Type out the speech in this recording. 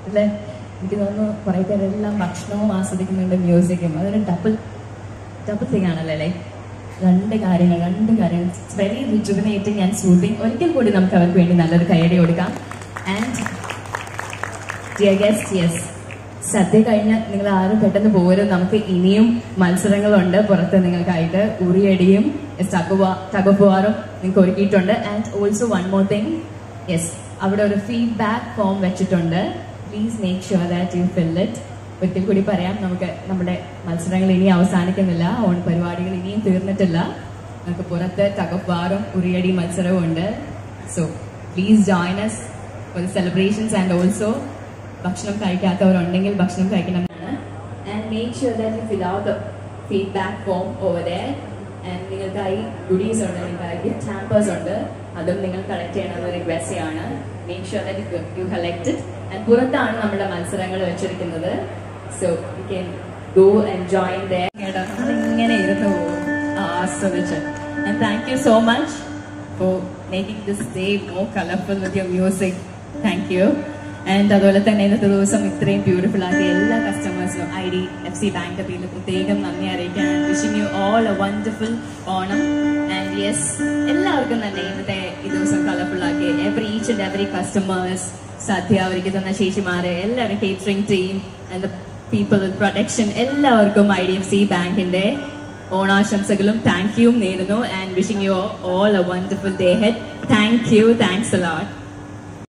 അല്ലേ എനിക്ക് തോന്നുന്നു കുറെ പേരെല്ലാം ഭക്ഷണവും ആസ്വദിക്കുന്നുണ്ട് മ്യൂസിക്കും അതൊരു ഡബിൾ ഡബിൾ തിങ് ആണല്ലേ അല്ലേ രണ്ട് കാര്യങ്ങൾ രണ്ട് കാര്യങ്ങൾ വെരി റിജുവിനേറ്റിംഗ് ആൻഡ് സൂത്തിങ് ഒരിക്കൽ കൂടി നമുക്ക് അവർക്ക് വേണ്ടി നല്ലൊരു കൈയടി കൊടുക്കാം ആൻഡ് ഡിയർ ഗസ്റ്റ് യെസ് സദ്യ കഴിഞ്ഞ് നിങ്ങൾ ആരും പെട്ടെന്ന് പോരും നമുക്ക് ഇനിയും മത്സരങ്ങളുണ്ട് പുറത്ത് നിങ്ങൾക്കായിട്ട് ഉറിയടിയും ടഗുവാറും നിങ്ങൾക്ക് ഒരുക്കിയിട്ടുണ്ട് and also one more thing yes അവിടെ ഒരു ഫീഡ്ബാക്ക് ഫോം വെച്ചിട്ടുണ്ട് please make sure that you fill it ഒരിക്കൽ കൂടി പറയാം നമുക്ക് നമ്മുടെ മത്സരങ്ങൾ ഇനി അവസാനിക്കുന്നില്ല ഓൺ പരിപാടികൾ ഇനിയും തീർന്നിട്ടില്ല നമുക്ക് പുറത്ത് ടഗുവാറും ഉറിയടി മത്സരവും ഉണ്ട് so please join us for the celebrations and also ഭക്ഷണം കഴിക്കാത്തവരുണ്ടെങ്കിൽ ഭക്ഷണം കഴിക്കണമെന്നാണ് and make sure that you fill out the feedback form over there and നിങ്ങൾക്കായി ഗുഡീസ് ഉണ്ട് നിങ്ങൾക്കായി ഗിഫ്റ്റ് ഹാമ്പേഴ്സ് ഉണ്ട് അതും നിങ്ങൾ കളക്ട് ചെയ്യണമെന്ന് റിക്വസ്റ്റ് ചെയ്യാണ് make sure that you collect and പുറത്താണ് നമ്മുടെ മത്സരങ്ങൾ വെച്ചിരിക്കുന്നത് so you can go and join there കേട്ടോ നമ്മളിങ്ങനെ ഇരുന്ന് പോകും ആസ്വദിച്ച് and thank you so much for making this day more colorful with your music. Thank you. And അതുപോലെ തന്നെ ഇന്നത്തെ ദിവസം ഇത്രയും ബ്യൂട്ടിഫുൾ ആക്കിയ എല്ലാ കസ്റ്റമേഴ്സിനും ഐ ഡി എഫ് സി ബാങ്കിന്റെ പേരിൽ പ്രത്യേകം നന്ദി അറിയിക്കാൻ wishing you all a wonderful Onam and yes എല്ലാവർക്കും തന്നെ ഇന്നത്തെ ഈ ദിവസം കളർഫുൾ ആക്കിയ every each and every customers sadya അവർക്ക് തന്ന ചേച്ചിമാരെ എല്ലാവരും catering team and the people with protection എല്ലാവർക്കും ഐ ഡി എഫ് സി ബാങ്കിന്റെ ഓണാശംസകളും താങ്ക് യു നേരുന്നു and wishing you all a wonderful day head thank you thanks allot